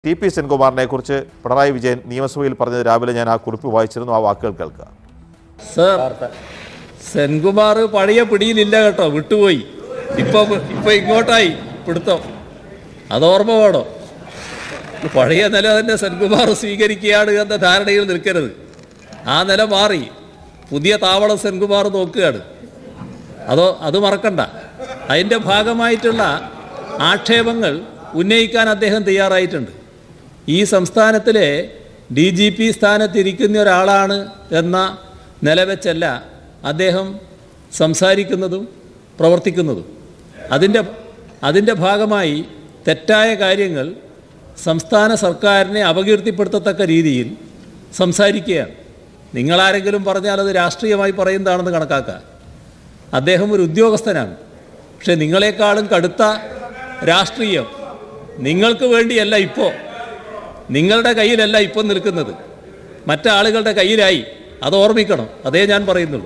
T P സെൻകുമാറിനെ കുറിച്ച് പിണറായി വിജയൻ നിയമസഭയിൽ പറഞ്ഞത് രാവിലെ ഞാൻ ആ കുറിപ്പ് വായിച്ചിരുന്നു ആ വാക്കുകൾ കേൾക്കുക സർ സെൻകുമാർ പഴയ പിടിയിലില്ല കേട്ടോ വിട്ടുപോയി ഇപ്പൊ ഇപ്പൊ ഇങ്ങോട്ടായി പിടുത്തം അത് ഓർമ്മ വേണോ പഴയ നില തന്നെ സെൻകുമാർ സ്വീകരിക്കുകയാണ് എന്ന ധാരണയിൽ നിൽക്കരുത് ആ നില മാറി പുതിയ താവളം സെൻകുമാർ നോക്കുകയാണ് അതോ അത് മറക്കണ്ട അതിൻ്റെ ഭാഗമായിട്ടുള്ള ആക്ഷേപങ്ങൾ ഉന്നയിക്കാൻ അദ്ദേഹം തയ്യാറായിട്ടുണ്ട് ഈ സംസ്ഥാനത്തിലെ ഡി ജി പി സ്ഥാനത്തിരിക്കുന്ന ഒരാളാണ് എന്ന നിലവെച്ചല്ല അദ്ദേഹം സംസാരിക്കുന്നതും പ്രവർത്തിക്കുന്നതും അതിൻ്റെ അതിൻ്റെ ഭാഗമായി തെറ്റായ കാര്യങ്ങൾ സംസ്ഥാന സർക്കാരിനെ അപകീർത്തിപ്പെടുത്തത്തക്ക രീതിയിൽ സംസാരിക്കുകയാണ് നിങ്ങളാരെങ്കിലും പറഞ്ഞാൽ അത് രാഷ്ട്രീയമായി പറയുന്നതാണെന്ന് കണക്കാക്കാം അദ്ദേഹം ഒരു ഉദ്യോഗസ്ഥനാണ് പക്ഷെ നിങ്ങളെക്കാളും കടുത്ത രാഷ്ട്രീയം നിങ്ങൾക്ക് വേണ്ടിയല്ല ഇപ്പോൾ നിങ്ങളുടെ കയ്യിലല്ല ഇപ്പം നിൽക്കുന്നത് മറ്റാളുകളുടെ കയ്യിലായി അത് ഓർമ്മിക്കണം അതേ ഞാൻ പറയുന്നുള്ളൂ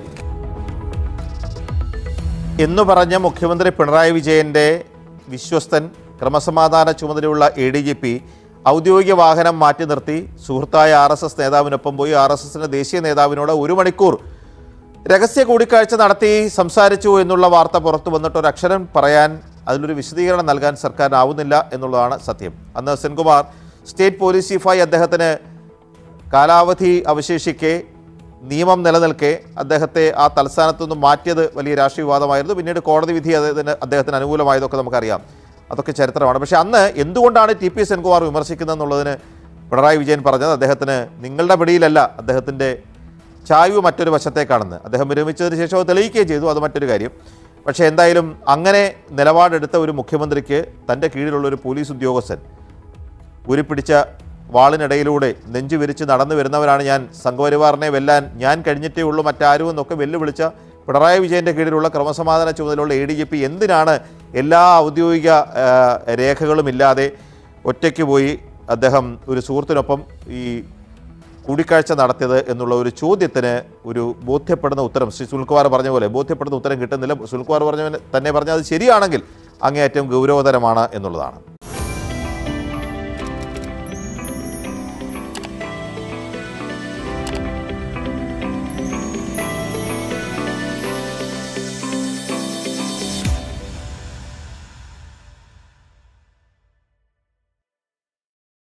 എന്ന് പറഞ്ഞ മുഖ്യമന്ത്രി പിണറായി വിജയൻ്റെ വിശ്വസ്തൻ ക്രമസമാധാന ചുമതലയുള്ള എ ഡി ജി പി ഔദ്യോഗിക വാഹനം മാറ്റി നിർത്തി സുഹൃത്തായ ആർ എസ് എസ് നേതാവിനൊപ്പം പോയി ആർ എസ് എസിൻ്റെ ദേശീയ നേതാവിനോട് ഒരു മണിക്കൂർ രഹസ്യ കൂടിക്കാഴ്ച നടത്തി സംസാരിച്ചു എന്നുള്ള വാർത്ത പുറത്തു വന്നിട്ട് ഒരു അക്ഷരം പറയാൻ അതിലൊരു വിശദീകരണം നൽകാൻ സർക്കാരിനാവുന്നില്ല എന്നുള്ളതാണ് സത്യം അന്ന് സെൻകുമാർ സ്റ്റേറ്റ് പോലീസ് ചീഫായി അദ്ദേഹത്തിന് കാലാവധി അവശേഷിക്കെ നിയമം നിലനിൽക്കെ അദ്ദേഹത്തെ ആ തലസ്ഥാനത്തു നിന്ന് മാറ്റിയത് വലിയ രാഷ്ട്രീയ വിവാദമായിരുന്നു പിന്നീട് കോടതി വിധി അദ്ദേഹത്തിന് അദ്ദേഹത്തിന് അനുകൂലമായതൊക്കെ നമുക്കറിയാം അതൊക്കെ ചരിത്രമാണ് പക്ഷേ അന്ന് എന്തുകൊണ്ടാണ് ടി പി സെൻകുമാർ വിമർശിക്കുന്നതെന്നുള്ളതിന് പിണറായി വിജയൻ പറഞ്ഞത് അദ്ദേഹത്തിന് നിങ്ങളുടെ പിടിയിലല്ല അദ്ദേഹത്തിൻ്റെ ചായ്വ് മറ്റൊരു വശത്തേക്കാണെന്ന് അദ്ദേഹം വിരമിച്ചതിന് ശേഷം അത് തെളിയിക്കുകയും ചെയ്തു അത് മറ്റൊരു കാര്യം പക്ഷേ എന്തായാലും അങ്ങനെ നിലപാടെടുത്ത ഒരു മുഖ്യമന്ത്രിക്ക് തൻ്റെ കീഴിലുള്ള ഒരു പോലീസ് ഉദ്യോഗസ്ഥൻ ഉരുപ്പിടിച്ച വാളിനിടയിലൂടെ നെഞ്ചു വിരിച്ച് നടന്നു വരുന്നവരാണ് ഞാൻ സംഘപരിവാറിനെ വെല്ലാൻ ഞാൻ കഴിഞ്ഞിട്ടേ ഉള്ളൂ മറ്റാരും എന്നൊക്കെ വെല്ലുവിളിച്ച പിണറായി വിജയൻ്റെ കീഴിലുള്ള ക്രമസമാധാന ചുമതലയുള്ള എ ഡി ജി പി എന്തിനാണ് എല്ലാ ഔദ്യോഗിക ആ, രേഖകളും ഇല്ലാതെ ഒറ്റയ്ക്ക് പോയി അദ്ദേഹം ഒരു സുഹൃത്തിനൊപ്പം ഈ കൂടിക്കാഴ്ച നടത്തിയത് എന്നുള്ള ഒരു ചോദ്യത്തിന് ഒരു ബോധ്യപ്പെടുന്ന ഉത്തരം ശ്രീ സുനിൽകുമാർ പറഞ്ഞ പോലെ ബോധ്യപ്പെടുന്ന ഉത്തരം കിട്ടുന്നില്ല സുനിൽകുമാർ പറഞ്ഞ തന്നെ പറഞ്ഞാൽ അത് ശരിയാണെങ്കിൽ അങ്ങേയറ്റം ഗൗരവതരമാണ് എന്നുള്ളതാണ്